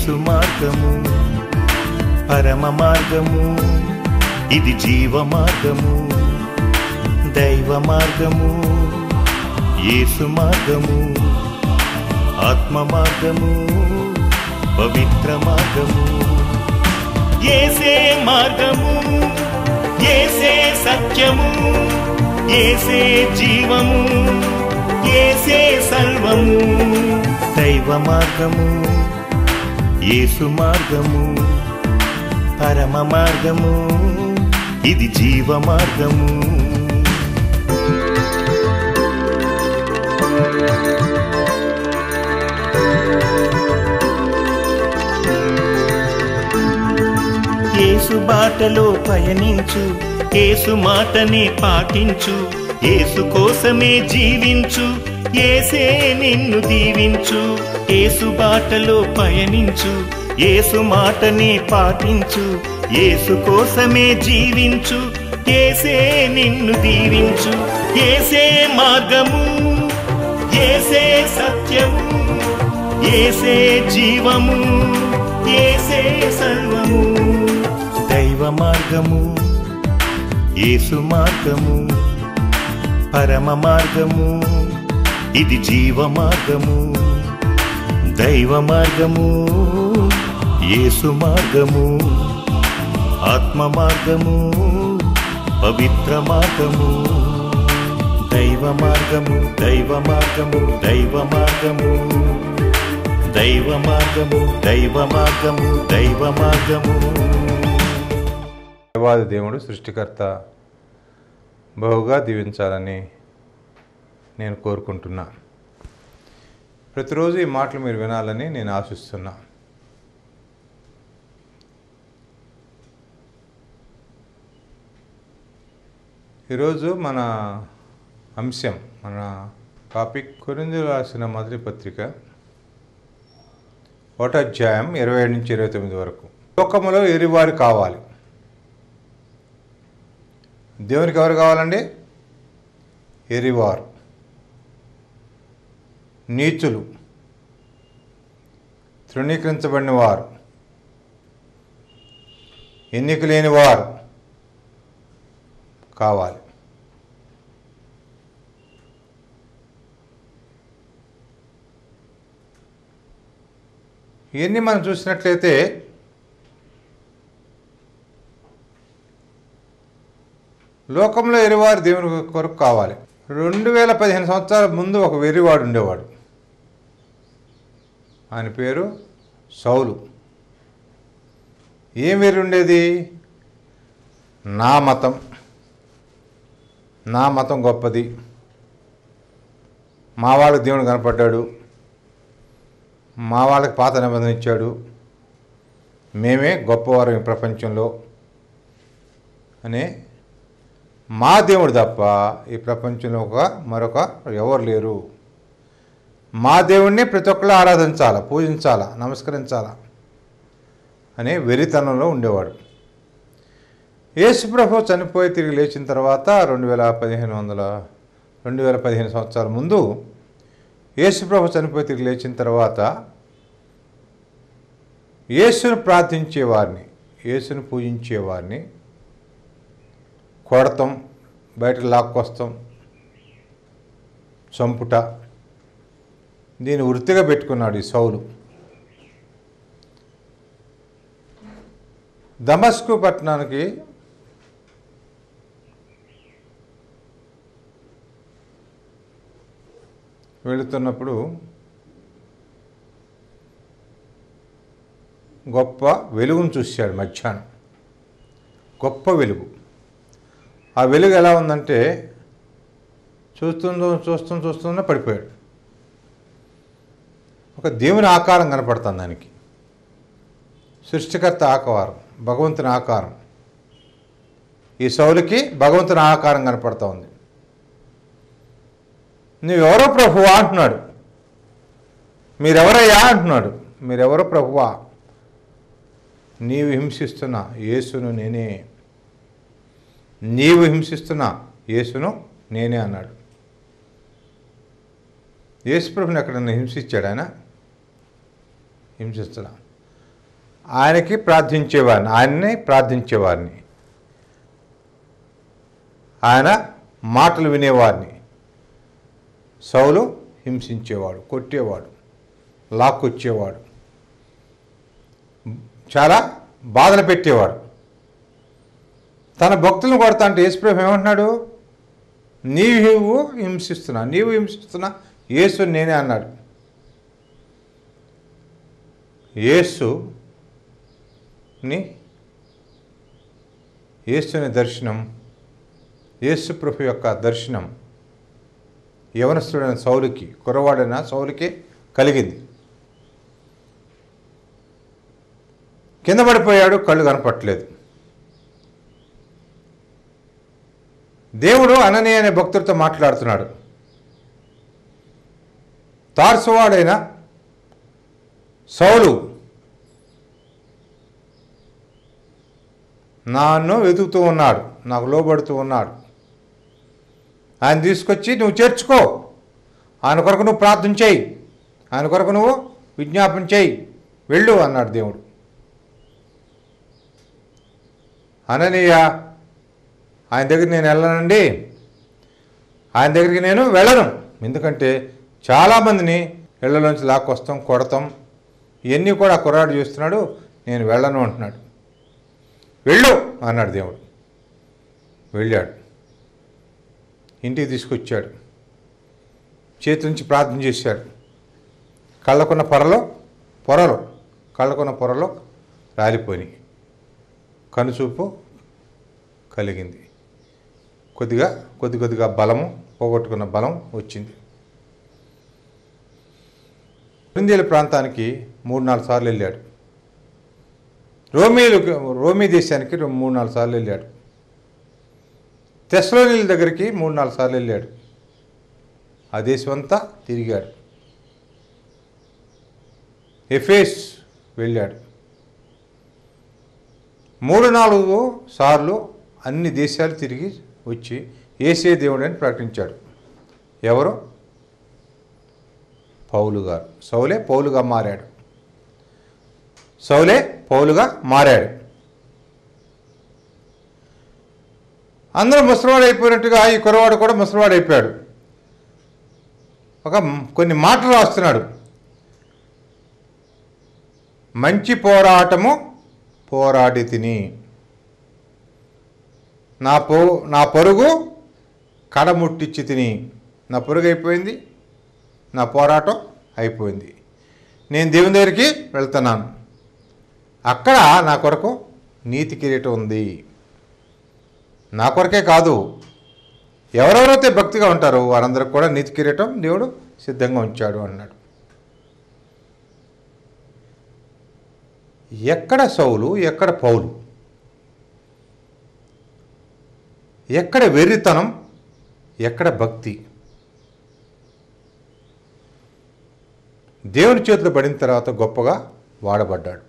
యేసు మార్గము పరమ మార్గము ఇది జీవ మార్గము దైవ మార్గము యేసు మార్గము ఆత్మ మార్గము పవిత్ర మార్గము ఏసే మార్గము ఏసే సత్యము ఏసే జీవము ఏసే సర్వము దైవ మార్గము యేసు మార్గము పరమ మార్గము ఇది జీవ మార్గము యేసు బాటలో పయనించు యేసు మాటనే పాటించు యేసు కోసమే జీవించు ఏసే నిన్ను దీవించు యేసు బాటలో పయనించు యేసు మాటనే పాటించు యేసు కోసమే జీవించు ఏసే నిన్ను దీవించు ఏసే మార్గము ఏసే సత్యము ఏసే జీవము ఏసే సర్వము దైవ మార్గము యేసు మార్గము పరమ మార్గము ఇది జీవ మార్గము దైవ మార్గము యేసు మార్గము ఆత్మ మార్గము పవిత్ర మార్గము దైవ మార్గము దైవ మార్గము దైవ మార్గము దైవ మార్గము దైవ మార్గము దైవ మార్గము దేవాది దేవుడు సృష్టికర్త బహుగా దీవించాలని నేను కోరుకుంటున్నా ప్రతిరోజు ఈ మాటలు మీరు వినాలని నేను ఆశిస్తున్నా ఈరోజు మన అంశం మన టాపిక్ కొరింది రాసిన మొదటి పత్రిక ఒకటో అధ్యాయం ఇరవై ఏడు నుంచి ఇరవై తొమ్మిది వరకు లోకములో ఎరివారు కావాలి దేవునికి ఎవరు కావాలండి ఎరివారు నీచులు తృణీకరించబడిన వారు ఎన్నిక లేని వారు కావాలి ఇవన్నీ మనం చూసినట్లయితే లోకంలో ఎరివారు దేవుని కొరకు కావాలి రెండు వేల పదిహేను సంవత్సరాల ముందు ఒక వెర్రివాడు ఉండేవాడు ఆయన పేరు సౌలు ఏం వెర్రి ఉండేది నా మతం నా మతం గొప్పది మా వాళ్ళకి దేవుడు కనపడ్డాడు మా వాళ్ళకి పాత నిబంధన ఇచ్చాడు మేమే గొప్పవారం ఈ ప్రపంచంలో అనే మా దేవుడు తప్ప ఈ ప్రపంచంలో ఒక మరొక ఎవరు లేరు మా దేవుణ్ణి ప్రతి ఒక్కరు ఆరాధించాలా పూజించాలా నమస్కరించాలా అనే వెరితనంలో ఉండేవాడు యేసుప్రభు చనిపోయి తిరిగి లేచిన తర్వాత రెండు వేల పదిహేను వందల రెండు వేల పదిహేను సంవత్సరాల ముందు యేసుప్రభు చనిపోయి తిరిగి లేచిన తర్వాత యేసును ప్రార్థించేవారిని యేసును పూజించేవారిని కొడతాం బయటకు లాక్కొస్తాం చంపుట దీన్ని వృత్తిగా పెట్టుకున్నాడు ఈ సౌలు దమస్కు పట్టణానికి వెళుతున్నప్పుడు గొప్ప వెలుగును చూశాడు మధ్యాహ్నం గొప్ప వెలుగు ఆ వెలుగు ఎలా ఉందంటే చూస్తుందో చూస్తూ చూస్తుందో పడిపోయాడు ఒక దేవుని ఆకారం కనపడుతుంది దానికి సృష్టికర్త ఆకారం భగవంతుని ఆకారం ఈ సౌలికి భగవంతుని ఆకారం కనపడతా ఉంది నువ్వెవరో ప్రభువా అంటున్నాడు మీరెవరయ్యా అంటున్నాడు మీరెవరో ప్రభువా నీవు హింసిస్తున్న యేసును నేనే నీవు హింసిస్తున్న యేసును నేనే అన్నాడు యేసుప్రభుని ఎక్కడన్నా హింసించాడు ఆయన హింసిస్తున్నా ఆయనకి ప్రార్థించేవాడిని ఆయన్ని ప్రార్థించేవాడిని ఆయన మాటలు వినేవాడిని సౌలు హింసించేవాడు కొట్టేవాడు లాక్కొచ్చేవాడు చాలా బాధలు పెట్టేవాడు తన భక్తులను కొడతా అంటే యేసుప్రభు ఏమంటున్నాడు నీవు హింసిస్తున్నా నీవు హింసిస్తున్నా యేసు నేనే అన్నాడు యేసుని యేసుని దర్శనం యేసు ప్రభు యొక్క దర్శనం యవనస్తుడైన సౌలుకి కురవాడైన సౌలుకి కలిగింది కింద పడిపోయాడు కళ్ళు కనపట్టలేదు దేవుడు అనని అనే భక్తుడితో మాట్లాడుతున్నాడు తార్సువాడైన సౌలు నన్ను వెతుకుతూ ఉన్నాడు నాకు లోబడుతూ ఉన్నాడు ఆయన తీసుకొచ్చి నువ్వు చేర్చుకో ఆయన కొరకు నువ్వు ప్రార్థన చేయి ఆయన కొరకు నువ్వు విజ్ఞాపన చేయి వెళ్ళు అన్నాడు దేవుడు అననీయ ఆయన దగ్గరికి నేను వెళ్ళనండి ఆయన దగ్గరికి నేను వెళ్ళను ఎందుకంటే చాలామందిని ఇళ్లలోంచి లాక్కొస్తాం కొడతాం ఇవన్నీ కూడా కుర్రాడు చేస్తున్నాడు నేను వెళ్ళను అంటున్నాడు వెళ్ళు అన్నాడు దేవుడు వెళ్ళాడు ఇంటికి తీసుకొచ్చాడు చేతి నుంచి ప్రార్థన చేశాడు కళ్ళకున్న పొరలో పొరలు కళ్ళకున్న పొరలో రాలిపోయినాయి కనుచూపు కలిగింది కొద్దిగా కొద్ది కొద్దిగా బలము పోగొట్టుకున్న బలం వచ్చింది బృందేల ప్రాంతానికి మూడు నాలుగు సార్లు వెళ్ళాడు రోమీలు రోమీ దేశానికి రెండు మూడు నాలుగు సార్లు వెళ్ళాడు తెస్లోనీల దగ్గరికి మూడు నాలుగు సార్లు వెళ్ళాడు ఆ దేశం అంతా తిరిగాడు ఎఫేస్ వెళ్ళాడు మూడు నాలుగు సార్లు అన్ని దేశాలు తిరిగి వచ్చి ఏసే దేవుడు అని ప్రకటించాడు ఎవరు పౌలు గారు సౌలే పౌలుగా మారాడు సౌలే పౌలుగా మారాడు అందరూ ముసలివాడు అయిపోయినట్టుగా ఈ కురవాడు కూడా ముసలివాడు అయిపోయాడు ఒక కొన్ని మాటలు రాస్తున్నాడు మంచి పోరాటము పోరాడి తిని నా పో నా పరుగు కడముట్టించి తిని నా పరుగు అయిపోయింది నా పోరాటం అయిపోయింది నేను దేవుని దగ్గరికి వెళ్తున్నాను అక్కడ నా కొరకు నీతి కిరీటం ఉంది నా కొరకే కాదు ఎవరెవరైతే భక్తిగా ఉంటారో వారందరికి కూడా నీతి కిరీటం దేవుడు సిద్ధంగా ఉంచాడు అన్నాడు ఎక్కడ సౌలు ఎక్కడ పౌలు ఎక్కడ వెర్రితనం ఎక్కడ భక్తి దేవుని చేతులు పడిన తర్వాత గొప్పగా వాడబడ్డాడు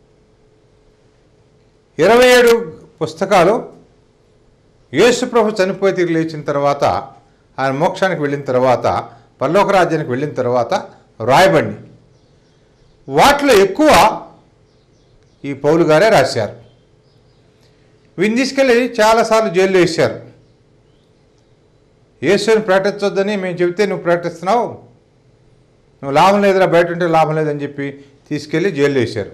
ఇరవై ఏడు పుస్తకాలు యేసుప్రభు చనిపోయి తిరిగి లేచిన తర్వాత ఆయన మోక్షానికి వెళ్ళిన తర్వాత పరలోక రాజ్యానికి వెళ్ళిన తర్వాత రాయబడి వాటిలో ఎక్కువ ఈ పౌలు గారే రాశారు వీడిని తీసుకెళ్ళి చాలాసార్లు జైల్లో వేశారు యేసుని ప్రకటించొద్దని మేము చెబితే నువ్వు ప్రకటిస్తున్నావు నువ్వు లాభం లేదురా బయట ఉంటే లాభం లేదని చెప్పి తీసుకెళ్ళి జైల్లో వేశారు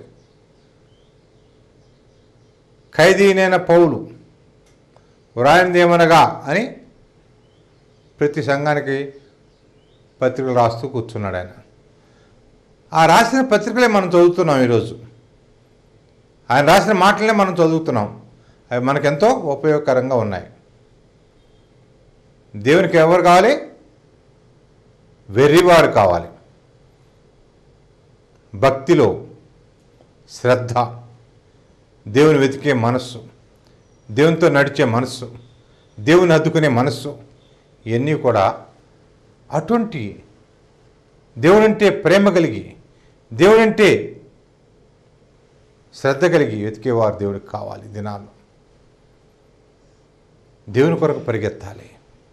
ఖైదీనైన పౌలు వ్రాయిందేమనగా అని ప్రతి సంఘానికి పత్రికలు రాస్తూ కూర్చున్నాడు ఆయన ఆ రాసిన పత్రికలే మనం చదువుతున్నాం ఈరోజు ఆయన రాసిన మాటలనే మనం చదువుతున్నాం అవి మనకెంతో ఉపయోగకరంగా ఉన్నాయి దేవునికి ఎవరు కావాలి వెర్రివాడు కావాలి భక్తిలో శ్రద్ధ దేవుని వెతికే మనస్సు దేవునితో నడిచే మనస్సు దేవుని అద్దుకునే మనస్సు ఇవన్నీ కూడా అటువంటి దేవుడంటే ప్రేమ కలిగి దేవుడంటే శ్రద్ధ కలిగి వెతికేవారు దేవుడికి కావాలి దినాలు దేవుని కొరకు పరిగెత్తాలి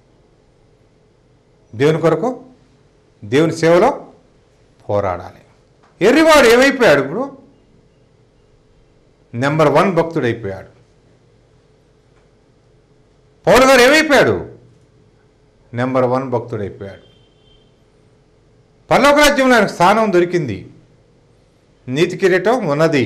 దేవుని కొరకు దేవుని సేవలో పోరాడాలి ఎర్రివాడు ఏమైపోయాడు ఇప్పుడు నెంబర్ వన్ భక్తుడైపోయాడు పౌలు గారు ఏమైపోయాడు నెంబర్ వన్ భక్తుడైపోయాడు పర్లోక రాజ్యంలో ఆయనకు స్థానం దొరికింది నీతి కిరీటం ఉన్నది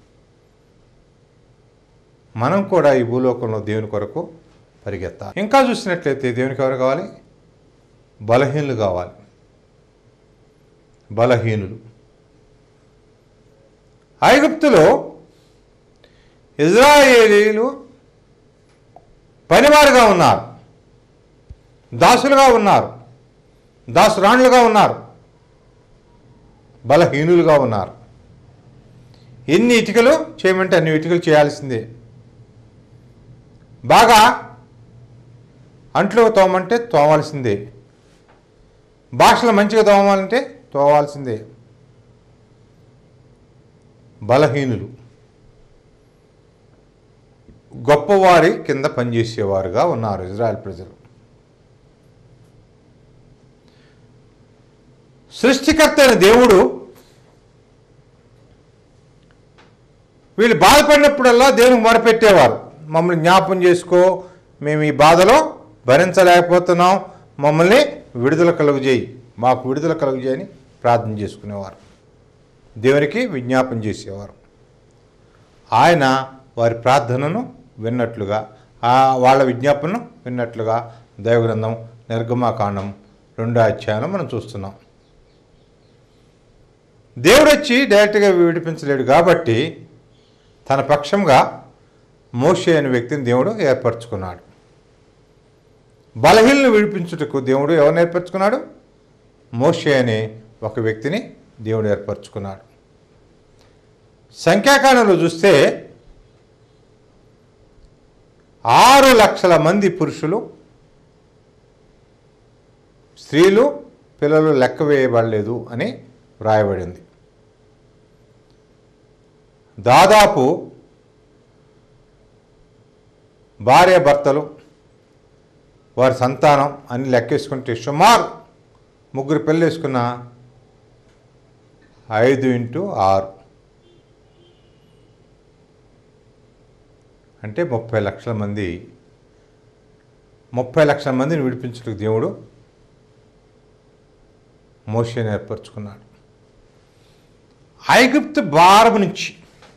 మనం కూడా ఈ భూలోకంలో దేవుని కొరకు పరిగెత్తాలి ఇంకా చూసినట్లయితే దేవునికి ఎవరు కావాలి బలహీనులు కావాలి బలహీనులు ఐగుప్తులో ఇజ్రాయేలీలు పనివారుగా ఉన్నారు దాసులుగా ఉన్నారు దాసురాణులుగా ఉన్నారు బలహీనులుగా ఉన్నారు ఎన్ని ఇటుకలు చేయమంటే అన్ని ఇటుకలు చేయాల్సిందే బాగా అంట్లు తోమంటే తోమాల్సిందే భాషలు మంచిగా తోమాలంటే తోవాల్సిందే బలహీనులు గొప్పవారి కింద పనిచేసేవారుగా ఉన్నారు ఇజ్రాయెల్ ప్రజలు సృష్టికర్త అయిన దేవుడు వీళ్ళు బాధపడినప్పుడల్లా దేవునికి మొరపెట్టేవారు మమ్మల్ని జ్ఞాపం చేసుకో మేము ఈ బాధలో భరించలేకపోతున్నాం మమ్మల్ని విడుదల కలుగు చేయి మాకు విడుదల కలుగు చేయని ప్రార్థన చేసుకునేవారు దేవునికి విజ్ఞాపం చేసేవారు ఆయన వారి ప్రార్థనను విన్నట్లుగా ఆ వాళ్ళ విజ్ఞాపనను విన్నట్లుగా దైవగ్రంథం నిర్గమాకాండం రెండో అధ్యాయంలో మనం చూస్తున్నాం దేవుడు వచ్చి డైరెక్ట్గా విడిపించలేడు కాబట్టి తన పక్షంగా మోషే అనే వ్యక్తిని దేవుడు ఏర్పరచుకున్నాడు బలహీనను విడిపించుటకు దేవుడు ఎవరిని ఏర్పరచుకున్నాడు మోషే అనే ఒక వ్యక్తిని దేవుడు ఏర్పరచుకున్నాడు సంఖ్యాకాండంలో చూస్తే ఆరు లక్షల మంది పురుషులు స్త్రీలు పిల్లలు లెక్క వేయబడలేదు అని వ్రాయబడింది దాదాపు భార్య భర్తలు వారి సంతానం అని లెక్కేసుకుంటే సుమారు ముగ్గురు పెళ్ళి వేసుకున్న ఐదు ఇంటూ ఆరు అంటే ముప్పై లక్షల మంది ముప్పై లక్షల మందిని విడిపించుటకు దేవుడు మోషేని ఏర్పరచుకున్నాడు ఐగుప్తు భారము నుంచి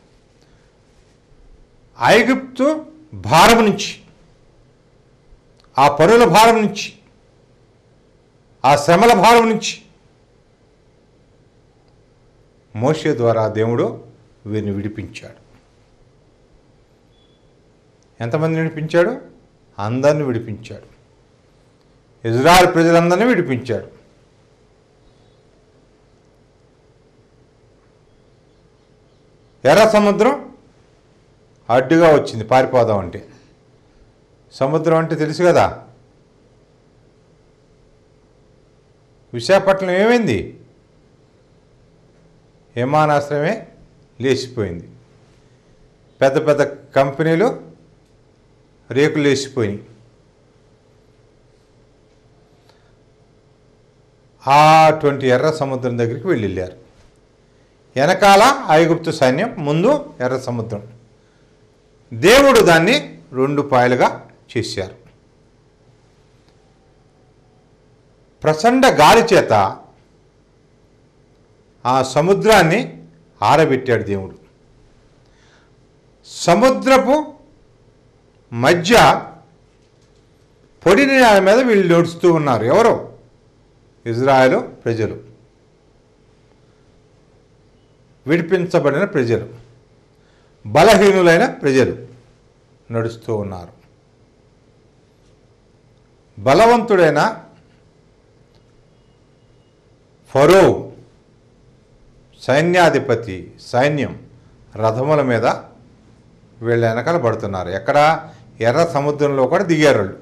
ఐగుప్తు భారము నుంచి ఆ పనుల భారం నుంచి ఆ శ్రమల భారం నుంచి మోషే ద్వారా దేవుడు వీరిని విడిపించాడు ఎంతమందిని విడిపించాడు అందరిని విడిపించాడు ఇజ్రాయల్ ప్రజలందరినీ విడిపించాడు ఎర్ర సముద్రం అడ్డుగా వచ్చింది పారిపోదాం అంటే సముద్రం అంటే తెలుసు కదా విశాఖపట్నం ఏమైంది విమానాశ్రయమే లేచిపోయింది పెద్ద పెద్ద కంపెనీలు రేకులు లేచిపోయినాయి అటువంటి ఎర్ర సముద్రం దగ్గరికి వెళ్ళి వెళ్ళారు వెనకాల ఐగుప్తు సైన్యం ముందు ఎర్ర సముద్రం దేవుడు దాన్ని రెండు పాయలుగా చేశారు ప్రచండ గాలి చేత ఆ సముద్రాన్ని ఆరబెట్టాడు దేవుడు సముద్రపు మధ్య పొడి నేల మీద వీళ్ళు నడుస్తూ ఉన్నారు ఎవరు ఇజ్రాయెల్ ప్రజలు విడిపించబడిన ప్రజలు బలహీనులైన ప్రజలు నడుస్తూ ఉన్నారు బలవంతుడైన ఫరో సైన్యాధిపతి సైన్యం రథముల మీద వీళ్ళ వెనకాల పడుతున్నారు ఎక్కడ ఎర్ర సముద్రంలో కూడా దిగారు వాళ్ళు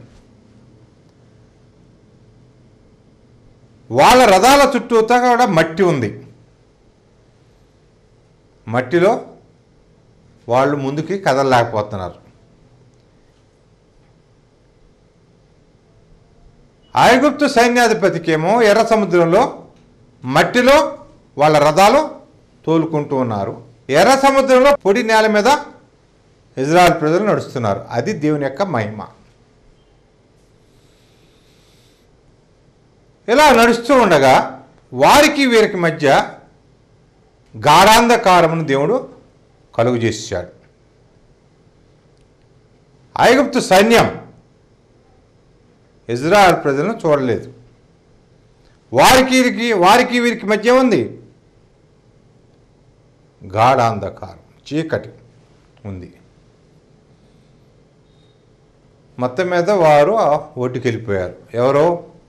వాళ్ళ రథాల చుట్టూతా కూడా మట్టి ఉంది మట్టిలో వాళ్ళు ముందుకి కదలలేకపోతున్నారు ఐగుప్తు సైన్యాధిపతికేమో ఎర్ర సముద్రంలో మట్టిలో వాళ్ళ రథాలు తోలుకుంటూ ఉన్నారు ఎర్ర సముద్రంలో పొడి నేల మీద ఇజ్రాయెల్ ప్రజలు నడుస్తున్నారు అది దేవుని యొక్క మహిమ ఇలా నడుస్తూ ఉండగా వారికి వీరికి మధ్య గాఢాంధకారమును దేవుడు కలుగు చేశాడు ఐగుప్తు సైన్యం ఇజ్రాయెల్ ప్రజలను చూడలేదు వారికి వీరికి వారికి వీరికి మధ్య ఉంది గాఢాంధకారం చీకటి ఉంది మొత్తం మీద వారు ఆ ఓటుకి వెళ్ళిపోయారు ఎవరో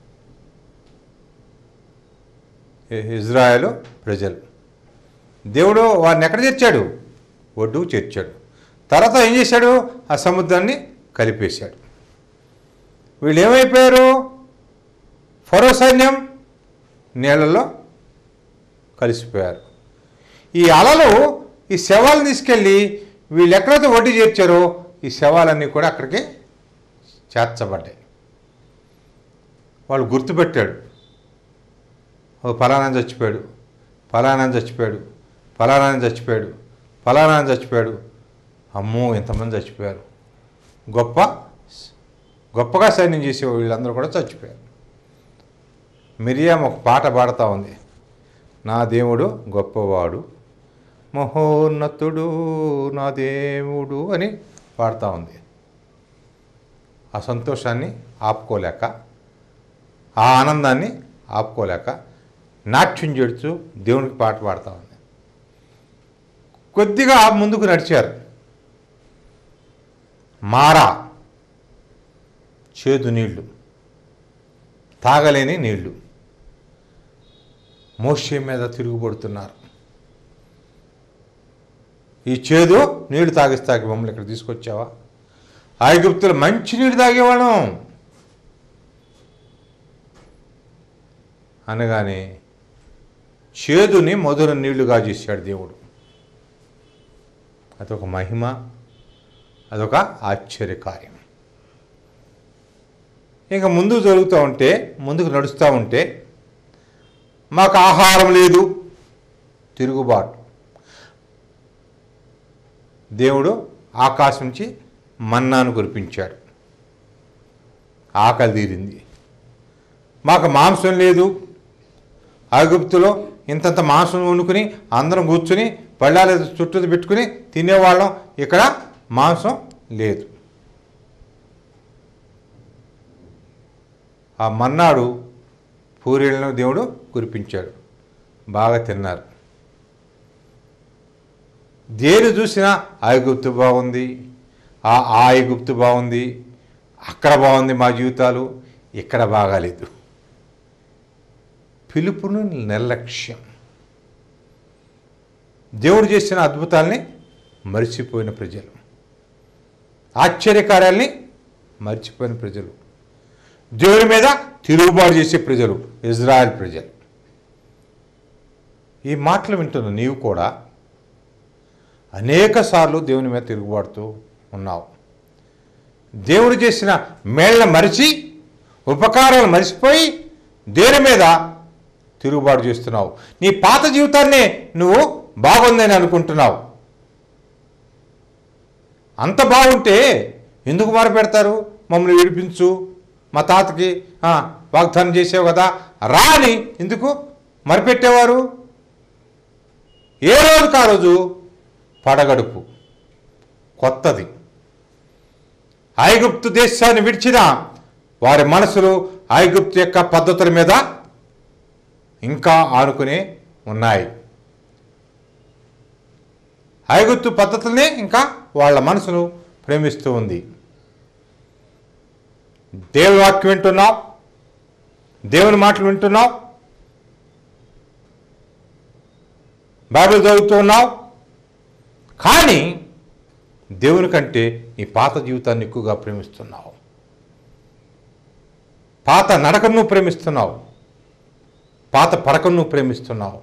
ఇ- ఇజ్రాయెలు ప్రజలు దేవుడు వారిని ఎక్కడ చేర్చాడు ఒడ్డుకు చేర్చాడు తర్వాత ఏం చేశాడు ఆ సముద్రాన్ని కలిపేశాడు వీళ్ళు ఏమైపోయారు ఫరో సైన్యం నీళ్ళలో కలిసిపోయారు ఈ అలలు ఈ శవాలను తీసుకెళ్ళి వీళ్ళు ఎక్కడైతే ఒడ్డు చేర్చారో ఈ శవాలన్నీ కూడా అక్కడికి చేర్చబడ్డాయి వాళ్ళు గుర్తుపెట్టాడు ఓ ఫలానా చచ్చిపోయాడు ఫలానా చచ్చిపోయాడు ఫలానా చచ్చిపోయాడు ఫలానా చచ్చిపోయాడు అమ్మో ఎంతమంది చచ్చిపోయారు గొప్ప గొప్పగా సైన్యం చేసే వీళ్ళందరూ కూడా చచ్చిపోయారు మిరియాం ఒక పాట పాడుతూ ఉంది నా దేవుడు గొప్పవాడు మహోన్నతుడు నా దేవుడు అని పాడుతూ ఉంది ఆ సంతోషాన్ని ఆపుకోలేక ఆ ఆనందాన్ని ఆపుకోలేక నాట్యం చేడుతూ దేవునికి పాట పాడుతూ ఉంది కొద్దిగా ముందుకు నడిచారు మారా చేదు నీళ్లు తాగలేని నీళ్లు మోషే మీద తిరుగుబడుతున్నారు ఈ చేదు నీళ్లు తాగిస్తాకి మమ్మల్ని ఇక్కడ తీసుకొచ్చావా ఐగుప్తులు మంచి నీళ్ళు తాగేవాళ్ళం అనగానే చేదుని మధుర నీళ్లుగా చేశాడు దేవుడు అదొక మహిమ అదొక ఆశ్చర్యకార్యం ఇంకా ముందుకు జరుగుతూ ఉంటే ముందుకు నడుస్తూ ఉంటే మాకు ఆహారం లేదు తిరుగుబాటు దేవుడు ఆకాశం నుంచి మన్నాను కురిపించాడు ఆకలి తీరింది మాకు మాంసం లేదు ఐగుప్తులో ఇంతంత మాంసం వండుకుని అందరం కూర్చుని పళ్ళాలు చుట్టూ పెట్టుకుని తినేవాళ్ళం ఇక్కడ మాంసం లేదు ఆ మన్నాడు పూరీలను దేవుడు కురిపించాడు బాగా తిన్నారు దేని చూసినా ఐగుప్తు బాగుంది ఆ ఆ ఐగుప్తు బాగుంది అక్కడ బాగుంది మా జీవితాలు ఇక్కడ బాగాలేదు పిలుపును నిర్లక్ష్యం దేవుడు చేసిన అద్భుతాల్ని మరిచిపోయిన ప్రజలు ఆశ్చర్యకార్యాల్ని మర్చిపోయిన ప్రజలు దేవుని మీద తిరుగుబాటు చేసే ప్రజలు ఇజ్రాయెల్ ప్రజలు ఈ మాటలు వింటున్న నీవు కూడా అనేక సార్లు దేవుని మీద తిరుగుబాటుతూ ఉన్నావు దేవుడు చేసిన మేళ్ళను మరిచి ఉపకారాలు మరిచిపోయి దేని మీద తిరుగుబాటు చేస్తున్నావు నీ పాత జీవితాన్నే నువ్వు బాగుందని అనుకుంటున్నావు అంత బాగుంటే ఎందుకు మొరపెడతారు మమ్మల్ని విడిపించు మా తాతకి ఆ, వాగ్దానం చేసావు కదా రా అని ఎందుకు మరిపెట్టేవారు ఏ రోజుకు ఆ రోజు పడగడుపు కొత్తది ఐగుప్తు దేశాన్ని విడిచిన వారి మనసులు ఐగుప్తు యొక్క పద్ధతుల మీద ఇంకా ఆనుకునే ఉన్నాయి ఐగుప్తు పద్ధతులనే ఇంకా వాళ్ళ మనసును ప్రేమిస్తూ ఉంది దేవుని వాక్యం వింటున్నావు దేవుని మాటలు వింటున్నావు బైబిల్ చదువుతున్నావు కానీ దేవుని కంటే నీ పాత జీవితాన్ని ఎక్కువగా ప్రేమిస్తున్నావు పాత నడకను నువ్వు ప్రేమిస్తున్నావు పాత పడకను నువ్వు ప్రేమిస్తున్నావు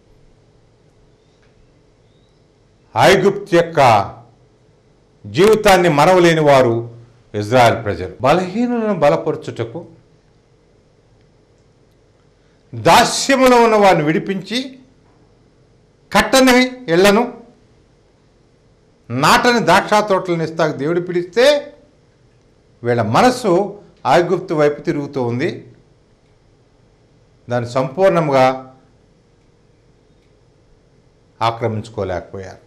ఐగుప్తు యొక్క జీవితాన్ని మరవలేని వారు ఇజ్రాయెల్ ప్రజలు బలహీనులను బలపరచుటకు దాస్యములో ఉన్న వారిని విడిపించి కట్టని ఇళ్లను నాటని ద్రాక్ష తోటలను ఇస్తాక దేవుడు పిలిస్తే వీళ్ళ మనస్సు ఆగుప్తు వైపు తిరుగుతూ ఉంది దాన్ని సంపూర్ణంగా ఆక్రమించుకోలేకపోయారు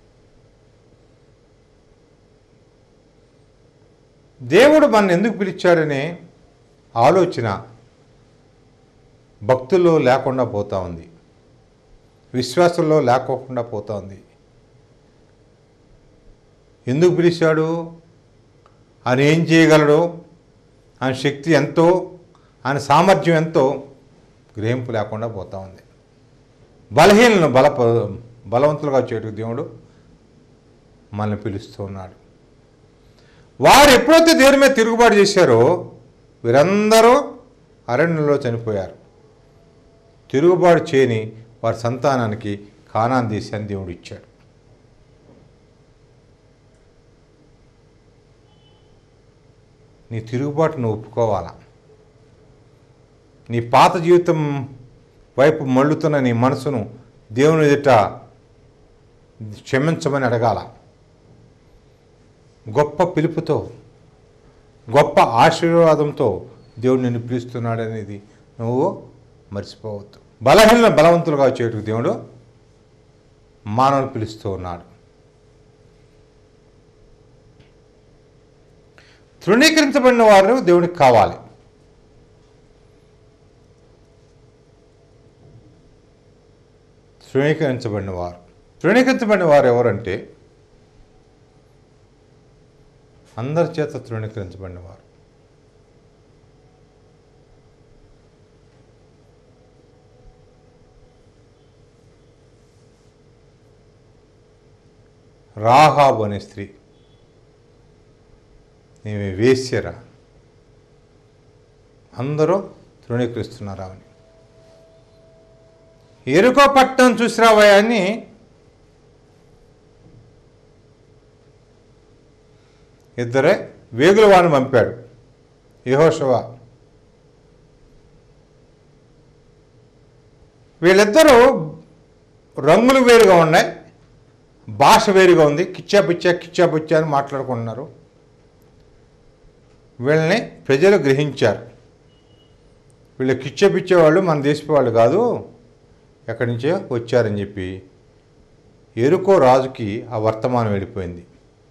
దేవుడు మన ఎందుకు పిలిచాడనే ఆలోచన భక్తుల్లో లేకుండా పోతా ఉంది విశ్వాసంలో లేకోకుండా పోతా ఉంది ఎందుకు పిలిచాడు ఆయన ఏం చేయగలడు ఆయన శక్తి ఎంతో ఆయన సామర్థ్యం ఎంతో గ్రహింపు లేకుండా పోతా ఉంది బలహీనలను బల బలవంతులుగా చేయటకు దేవుడు మనల్ని పిలుస్తూ ఉన్నాడు వారు ఎప్పుడైతే దేవుని మీద తిరుగుబాటు చేశారో వీరందరూ అరణ్యంలో చనిపోయారు తిరుగుబాటు చేయని వారి సంతానానికి కానాన్ దేశాన్ని దేవుడు ఇచ్చాడు నీ తిరుగుబాటును ఒప్పుకోవాలా నీ పాత జీవితం వైపు మళ్ళుతున్న నీ మనసును దేవుని ఎదుట క్షమించమని అడగాల గొప్ప పిలుపుతో గొప్ప ఆశీర్వాదంతో దేవుడు నిన్ను పిలుస్తున్నాడు అనేది నువ్వు మర్చిపోవద్దు బలహీన బలవంతులుగా చేయటకు దేవుడు మానవులు పిలుస్తూ ఉన్నాడు తృణీకరించబడిన వారు దేవునికి కావాలి తృణీకరించబడిన వారు తృణీకరించబడిన వారు ఎవరంటే అందరి చేత తృణీకరించబడిన వారు రాహాబు అనే స్త్రీ నీవి వేశ్యరా అందరూ తృణీకరిస్తున్నారు ఆమెని ఎరుకో పట్టణం చూసిరావయ్యా అని ఇద్దరే వేగుల వాడిని పంపాడు యహోషవ వీళ్ళిద్దరూ రంగులు వేరుగా ఉన్నాయి భాష వేరుగా ఉంది కిచ్చా పిచ్చా కిచ్చా పిచ్చా అని మాట్లాడుకుంటున్నారు వీళ్ళని ప్రజలు గ్రహించారు వీళ్ళు కిచ్చ పిచ్చేవాళ్ళు మన దేశపు వాళ్ళు కాదు ఎక్కడి నుంచో వచ్చారని చెప్పి ఎరుకో రాజుకి ఆ వర్తమానం వెళ్ళిపోయింది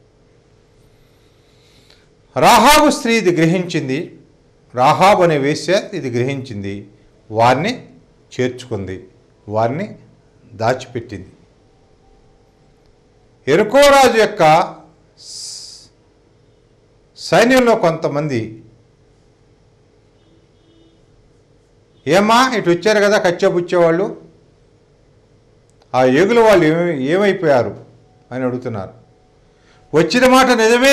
రాహాబు స్త్రీ ఇది గ్రహించింది రాహాబు అనే వేశ్య ఇది గ్రహించింది వారిని చేర్చుకుంది వారిని దాచిపెట్టింది ఎరుకో రాజు యొక్క స్- సైన్యంలో కొంతమంది ఏమా ఇటు వచ్చారు కదా కచ్చబుచ్చేవాళ్ళు ఆ ఏగుల వాళ్ళు ఏమై ఏమైపోయారు అని అడుగుతున్నారు వచ్చిన మాట నిజమే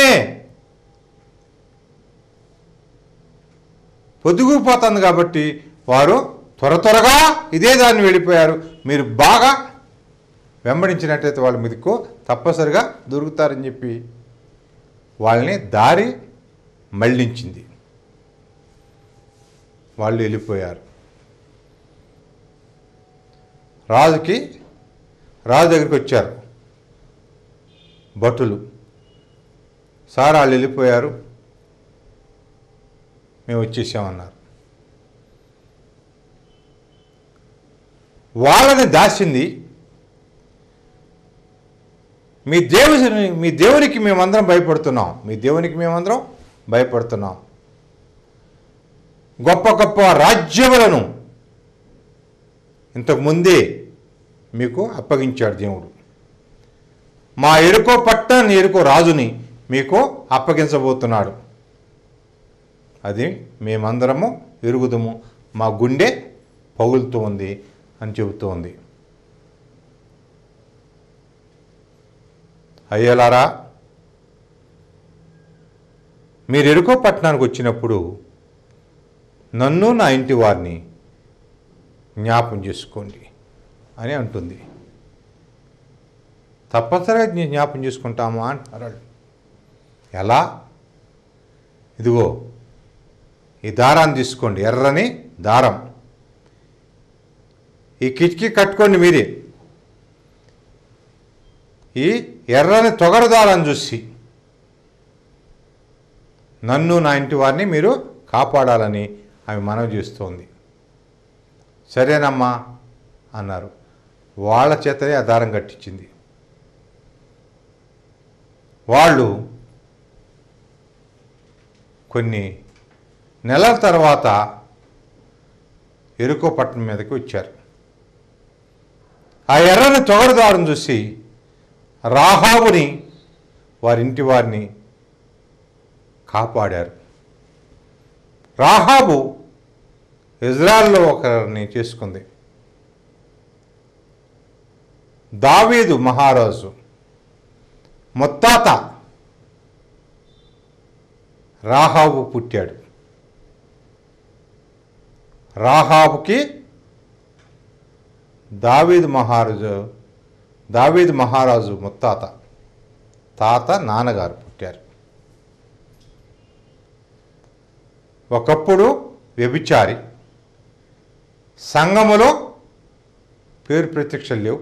పొద్దుగుపోతుంది కాబట్టి వారు త్వర త్వరగా ఇదే దాన్ని వెళ్ళిపోయారు మీరు బాగా వెంబడించినట్టయితే వాళ్ళ మీదకు తప్పనిసరిగా దొరుకుతారని చెప్పి వాళ్ళని దారి మళ్ళించింది వాళ్ళు వెళ్ళిపోయారు రాజుకి రాజు దగ్గరికి వచ్చారు భటులు సార్ వాళ్ళు వెళ్ళిపోయారు మేము వచ్చేసామన్నారు వాళ్ళని దాచింది మీ దేవుని మీ దేవునికి మేమందరం భయపడుతున్నాం మీ దేవునికి మేమందరం భయపడుతున్నాం గొప్ప గొప్ప రాజ్యములను ఇంతకు ముందే మీకు అప్పగించాడు దేవుడు మా ఎరుకో పట్టణాన్ని ఎరుకో రాజుని మీకు అప్పగించబోతున్నాడు అది మేమందరము ఎరుగుదము మా గుండె పగులుతూ ఉంది అని చెబుతూ ఉంది అయ్యలారా మీరు ఎరుకో పట్టణానికి వచ్చినప్పుడు నన్ను నా ఇంటి వారిని జ్ఞాపం చేసుకోండి అని అంటుంది తప్పనిసరిగా జ్ఞ- జ్ఞాపం చేసుకుంటామా అంటారు వాళ్ళు. ఎలా ఇదిగో ఈ దారాన్ని తీసుకోండి ఎర్రని దారం ఈ కిటికీ కట్టుకోండి మీరే ఈ ఎర్రని తొగరదాలని చూసి నన్ను నా ఇంటి వారిని మీరు కాపాడాలని ఆమె మనవి చేస్తోంది సరేనమ్మా అన్నారు వాళ్ళ చేతనే ఆ దారం కట్టించింది వాళ్ళు కొన్ని నెలల తర్వాత ఎరుకో పట్టణం మీదకి వచ్చారు ఆ ఎర్రని తొగరదారం చూసి రాహాబుని వారింటి వారిని కాపాడారు రాహాబు ఇజ్రాయెల్లో ఒకరిని చేసుకుంది దావీదు మహారాజు మొత్తాత రాహాబు పుట్టాడు రాహాబుకి దావీదు మహారాజు దావీదు మహారాజు ముత్తాత తాత నాన్నగారు పుట్టారు ఒకప్పుడు వ్యభిచారి సంఘములో పేరు ప్రత్యక్షలు లేవు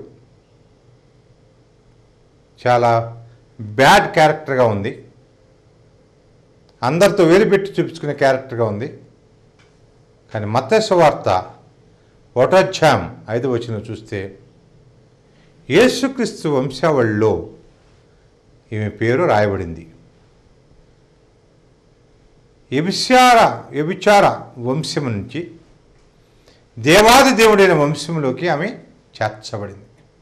చాలా బ్యాడ్ క్యారెక్టర్గా ఉంది అందరితో వేలిపెట్టి చూపించుకునే క్యారెక్టర్గా ఉంది కానీ మత్స్య వార్త ఒకటోధ్యాయం ఐదు వచ్చిన చూస్తే యేసుక్రీస్తు వంశావళిలో ఈమె పేరు రాయబడింది ఎబిచార ఎబిచార వంశం నుంచి దేవాది దేవుడైన వంశంలోకి ఆమె చేర్చబడింది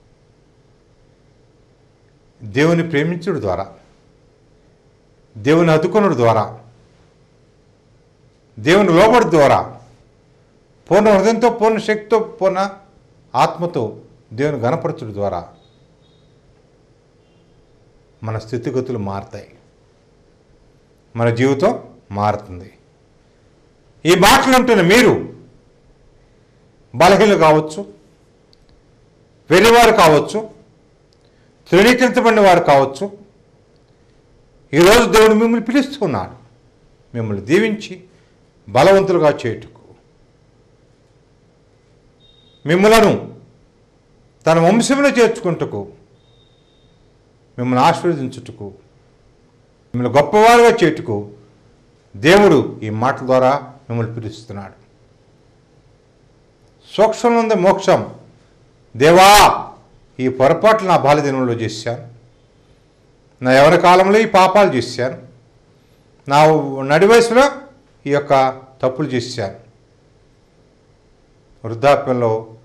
దేవుని ప్రేమించుడు ద్వారా దేవుని అదుకొనుడు ద్వారా దేవుని లోబడి ద్వారా పూర్ణ హృదయంతో పూర్ణ శక్తితో పూర్ణ ఆత్మతో దేవుని గణపరచుడు ద్వారా మన స్థితిగతులు మారుతాయి మన జీవితం మారుతుంది ఈ మాటలు ఉంటున్న మీరు బలహీనలు కావచ్చు వెర్రివారు కావచ్చు తృణీకరించబడిన వారు కావచ్చు ఈరోజు దేవుడు మిమ్మల్ని పిలుస్తున్నాడు మిమ్మల్ని దీవించి బలవంతులుగా చేయుటకు మిమ్మలను తన వంశంలో చేర్చుకుంటకు మిమ్మల్ని ఆశీర్వదించుటకు మిమ్మల్ని గొప్పవారుగా చేయుటకు దేవుడు ఈ మాటల ద్వారా మిమ్మల్ని పిలుస్తున్నాడు సూక్ష్మం ఉంది మోక్షం దేవా ఈ పొరపాట్లు నా బాల్యదినంలో చేశాను నా ఎవరి కాలంలో ఈ పాపాలు చేశాను నా నడి వయసులో ఈ యొక్క తప్పులు చేశాను వృద్ధాప్యంలో